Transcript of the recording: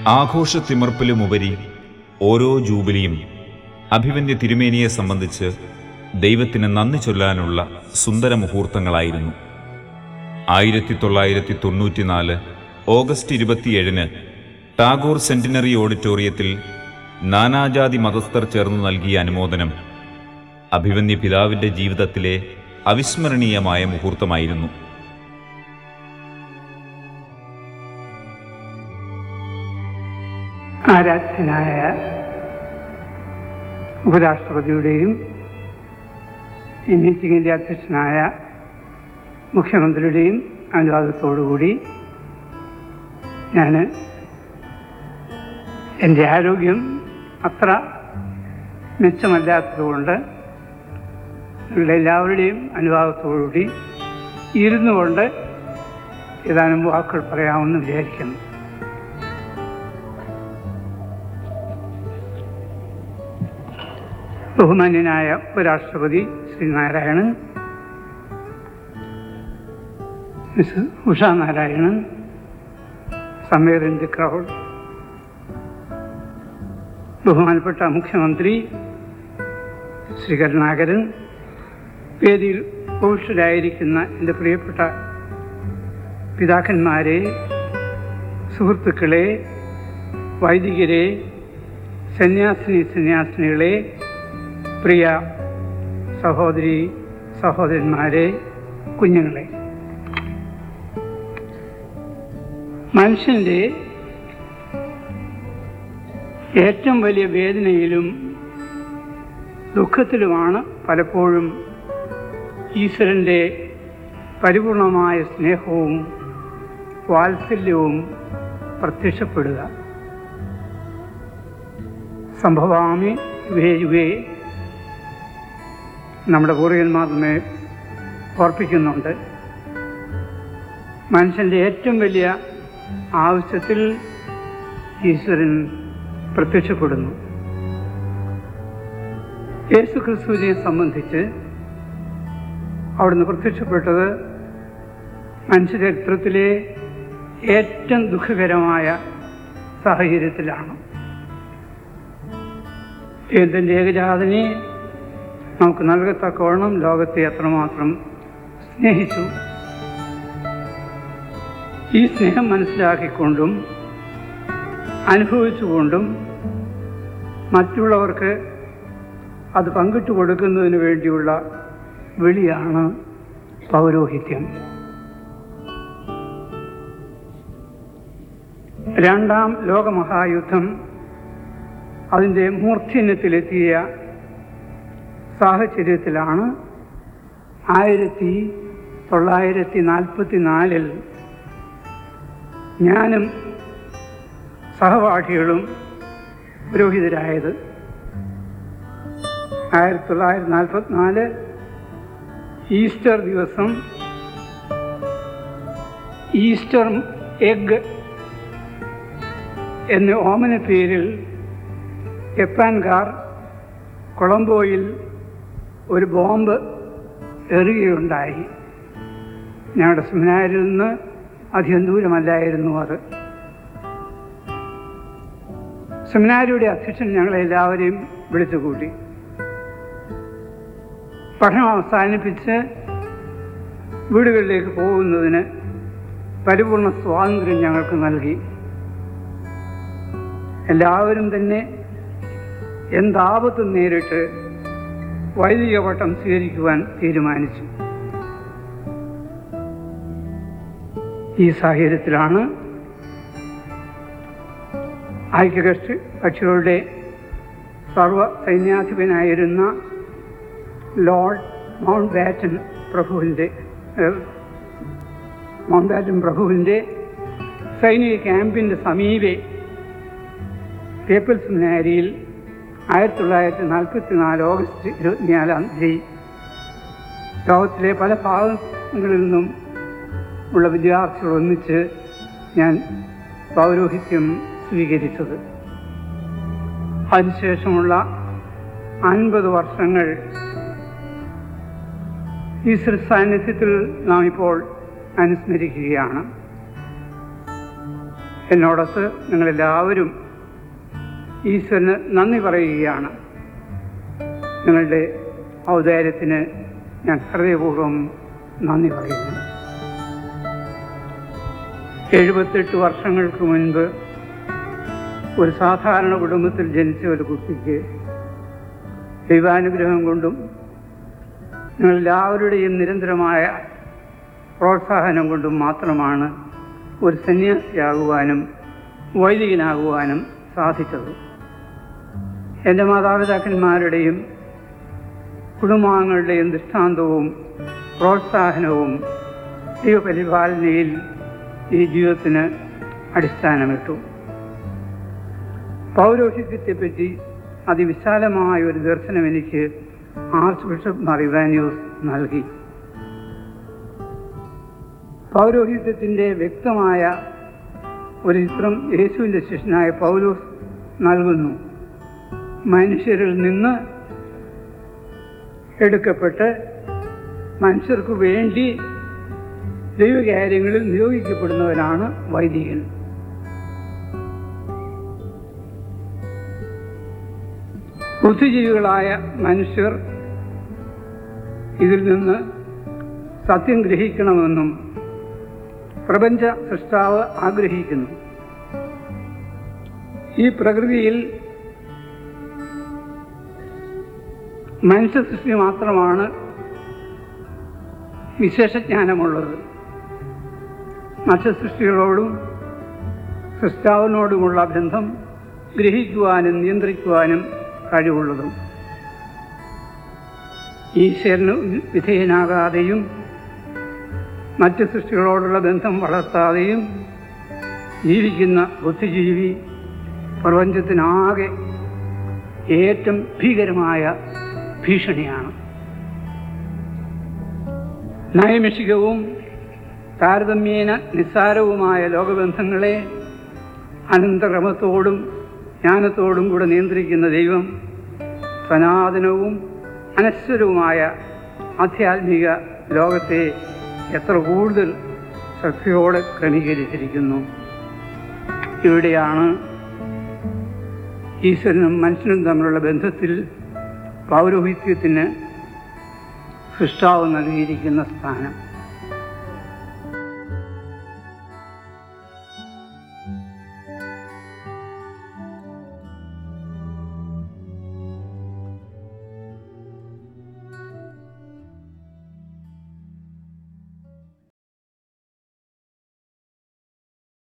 ആഘോഷത്തിമർപ്പിലുമുപരി ഓരോ ജൂബിലിയും അഭിവന്യ തിരുമേനിയെ സംബന്ധിച്ച് ദൈവത്തിന് നന്ദി ചൊല്ലാനുള്ള സുന്ദര മുഹൂർത്തങ്ങളായിരുന്നു ആയിരത്തി തൊള്ളായിരത്തി തൊണ്ണൂറ്റിനാല് ഓഗസ്റ്റ് ഇരുപത്തിയേഴിന് ടാഗോർ സെന്റിനറി ഓഡിറ്റോറിയത്തിൽ നാനാജാതി മതസ്ഥർ ചേർന്ന് നൽകിയ അനുമോദനം അഭിവന്യ പിതാവിൻ്റെ ജീവിതത്തിലെ അവിസ്മരണീയമായ മുഹൂർത്തമായിരുന്നു ആരാധ്യനായ ഉപരാഷ്ട്രപതിയുടെയും ഈ മീറ്റിംഗിൻ്റെ അധ്യക്ഷനായ മുഖ്യമന്ത്രിയുടെയും അനുവാദത്തോടുകൂടി ഞാൻ എൻ്റെ ആരോഗ്യം അത്ര മെച്ചമല്ലാത്തതുകൊണ്ട് നിങ്ങളുടെ എല്ലാവരുടെയും അനുവാദത്തോടുകൂടി ഇരുന്നു കൊണ്ട് ഏതാനും വാക്കുകൾ പറയാമെന്ന് വിചാരിക്കുന്നു ബഹുമാന്യനായ ഉപരാഷ്ട്രപതി Shri Narayanan miss Usha Narayanan Sameer in the crowd ബഹുമാനപ്പെട്ട മുഖ്യമന്ത്രി ശ്രീ കരുണാകരൻ വേദിയിൽ ഉപവിഷ്ടരായിരിക്കുന്ന എൻ്റെ പ്രിയപ്പെട്ട പിതാക്കന്മാരെ സുഹൃത്തുക്കളെ വൈദികരെ സന്യാസിനി സന്യാസിനികളെ പ്രിയ സഹോദരി സഹോദരന്മാരെ കുഞ്ഞുങ്ങളെ മനുഷ്യൻ്റെ ഏറ്റവും വലിയ വേദനയിലും ദുഃഖത്തിലുമാണ് പലപ്പോഴും ഈശ്വരൻ്റെ പരിപൂർണമായ സ്നേഹവും വാത്സല്യവും പ്രത്യക്ഷപ്പെടുക സംഭവാമി യുവേ യുവേ നമ്മുടെ പൂർവികന്മാർ നമ്മെ ഓർപ്പിക്കുന്നുണ്ട് മനുഷ്യൻ്റെ ഏറ്റവും വലിയ ആവശ്യത്തിൽ ഈശ്വരൻ പ്രത്യക്ഷപ്പെടുന്നു യേശു ക്രിസ്തുവിനെ സംബന്ധിച്ച് അവിടുന്ന് പ്രത്യക്ഷപ്പെട്ടത് മനുഷ്യചരിത്രത്തിലെ ഏറ്റവും ദുഃഖകരമായ സാഹചര്യത്തിലാണ് ദൈവത്തിൻ്റെ ഏകജാതനെ നമുക്ക് നൽകത്തക്കവണ്ണം ലോകത്തെ അത്രമാത്രം സ്നേഹിച്ചു ഈ സ്നേഹം മനസ്സിലാക്കിക്കൊണ്ടും അനുഭവിച്ചുകൊണ്ടും മറ്റുള്ളവർക്ക് അത് പങ്കിട്ടു കൊടുക്കുന്നതിന് വേണ്ടിയുള്ള വിളിയാണ് പൗരോഹിത്യം രണ്ടാം ലോകമഹായുദ്ധം അതിൻ്റെ മൂർധന്യത്തിലെത്തിയ സാഹചര്യത്തിലാണ് ആയിരത്തി തൊള്ളായിരത്തി നാൽപ്പത്തി നാലിൽ ഞാനും സഹപാഠികളും പുരോഹിതരായത് ആയിരത്തി തൊള്ളായിരത്തി നാൽപ്പത്തിനാല് ഈസ്റ്റർ ദിവസം ഈസ്റ്റർ എഗ് എന്ന ഓമന പേരിൽ ജപ്പാൻകാർ കൊളംബോയിൽ ഒരു ബോംബ് എറിയുകയുണ്ടായി ഞങ്ങളുടെ സെമിനാരിൽ നിന്ന് അധികം ദൂരമല്ലായിരുന്നു അത് സെമിനാരിയുടെ അധ്യക്ഷൻ ഞങ്ങളെല്ലാവരെയും വിളിച്ചുകൂട്ടി പഠനം അവസാനിപ്പിച്ച് വീടുകളിലേക്ക് പോകുന്നതിന് പരിപൂർണ സ്വാതന്ത്ര്യം ഞങ്ങൾക്ക് നൽകി എല്ലാവരും തന്നെ എന്താപത്തും നേരിട്ട് വൈദിക പട്ടം സ്വീകരിക്കുവാൻ തീരുമാനിച്ചു ഈ സാഹചര്യത്തിലാണ് ഐക്യകക്ഷി കക്ഷികളുടെ സർവ സൈന്യാധിപനായിരുന്ന ലോർഡ് മൗണ്ട് ബാറ്റൻ പ്രഭുവിൻ്റെ മൗണ്ട് ബാറ്റൻ പ്രഭുവിൻ്റെ സൈനിക ക്യാമ്പിൻ്റെ സമീപെ പേപ്പൽ സെമിനാരിയിൽ ആയിരത്തി തൊള്ളായിരത്തി നാൽപ്പത്തി നാല് ഓഗസ്റ്റ് ഇരുപത്തിനാലാം തീയതി ലോകത്തിലെ പല ഭാഗങ്ങളിൽ നിന്നും ഉള്ള വിദ്യാർത്ഥികൾ ഒന്നിച്ച് ഞാൻ പൗരോഹിത്യം സ്വീകരിച്ചത് അതിനുശേഷമുള്ള അൻപത് വർഷങ്ങൾ ഈ സാന്നിധ്യത്തിൽ നാം ഇപ്പോൾ അനുസ്മരിക്കുകയാണ് എന്നോടൊത്ത് നിങ്ങളെല്ലാവരും ഈശ്വരന് നന്ദി പറയുകയാണ് നിങ്ങളുടെ ഔദാര്യത്തിന് ഞാൻ ഹൃദയപൂർവ്വം നന്ദി പറയുന്നു എഴുപത്തെട്ട് വർഷങ്ങൾക്ക് മുൻപ് ഒരു സാധാരണ കുടുംബത്തിൽ ജനിച്ച ഒരു കുട്ടിക്ക് ദൈവാനുഗ്രഹം കൊണ്ടും നിങ്ങളെല്ലാവരുടെയും നിരന്തരമായ പ്രോത്സാഹനം കൊണ്ടും മാത്രമാണ് ഒരു സന്യാസിയാകുവാനും വൈദികനാകുവാനും സാധിച്ചത് എൻ്റെ മാതാപിതാക്കന്മാരുടെയും കുടുംബാംഗങ്ങളുടെയും ദൃഷ്ടാന്തവും പ്രോത്സാഹനവും ദൈവപരിപാലനയിൽ ഈ ജീവിതത്തിന് അടിസ്ഥാനമിട്ടു പൗരോഹിത്യത്തെപ്പറ്റി അതിവിശാലമായ ഒരു ദർശനം എനിക്ക് ആർച്ച് ബിഷപ്പ് മറിവാന്യൂസ് നൽകി പൗരോഹിത്യത്തിൻ്റെ വ്യക്തമായ ഒരു ചിത്രം യേശുവിൻ്റെ ശിഷ്യനായ പൗലോസ് നൽകുന്നു മനുഷ്യരിൽ നിന്ന് എടുക്കപ്പെട്ട് മനുഷ്യർക്ക് വേണ്ടി ദൈവകാര്യങ്ങളിൽ നിയോഗിക്കപ്പെടുന്നവനാണ് വൈദികൻ ബുദ്ധിജീവികളായ മനുഷ്യർ ഇതിൽ നിന്ന് സത്യം ഗ്രഹിക്കണമെന്നും പ്രപഞ്ച സൃഷ്ടാവ് ആഗ്രഹിക്കുന്നു ഈ പ്രകൃതിയിൽ മനുഷ്യ സൃഷ്ടി മാത്രമാണ് വിശേഷജ്ഞാനമുള്ളത് മറ്റു സൃഷ്ടികളോടും സൃഷ്ടാവിനോടുമുള്ള ബന്ധം ഗ്രഹിക്കുവാനും നിയന്ത്രിക്കുവാനും കഴിവുള്ളതും ഈശ്വരന് വിധേയനാകാതെയും മറ്റ് സൃഷ്ടികളോടുള്ള ബന്ധം വളർത്താതെയും ജീവിക്കുന്ന ബുദ്ധിജീവി പ്രപഞ്ചത്തിനാകെ ഏറ്റവും ഭീകരമായ ഭീഷണിയാണ് നൈമിഷികവും താരതമ്യേന നിസ്സാരവുമായ ലോകബന്ധങ്ങളെ അനന്തക്രമത്തോടും ജ്ഞാനത്തോടും കൂടെ നിയന്ത്രിക്കുന്ന ദൈവം സനാതനവും അനശ്വരവുമായ ആധ്യാത്മിക ലോകത്തെ എത്ര കൂടുതൽ ശ്രദ്ധയോടെ ക്രമീകരിച്ചിരിക്കുന്നു ഇവിടെയാണ് ഈശ്വരനും മനുഷ്യനും തമ്മിലുള്ള ബന്ധത്തിൽ പൗരോഹിത്യത്തിന് സൃഷ്ടാവ് നൽകിയിരിക്കുന്ന സ്ഥാനം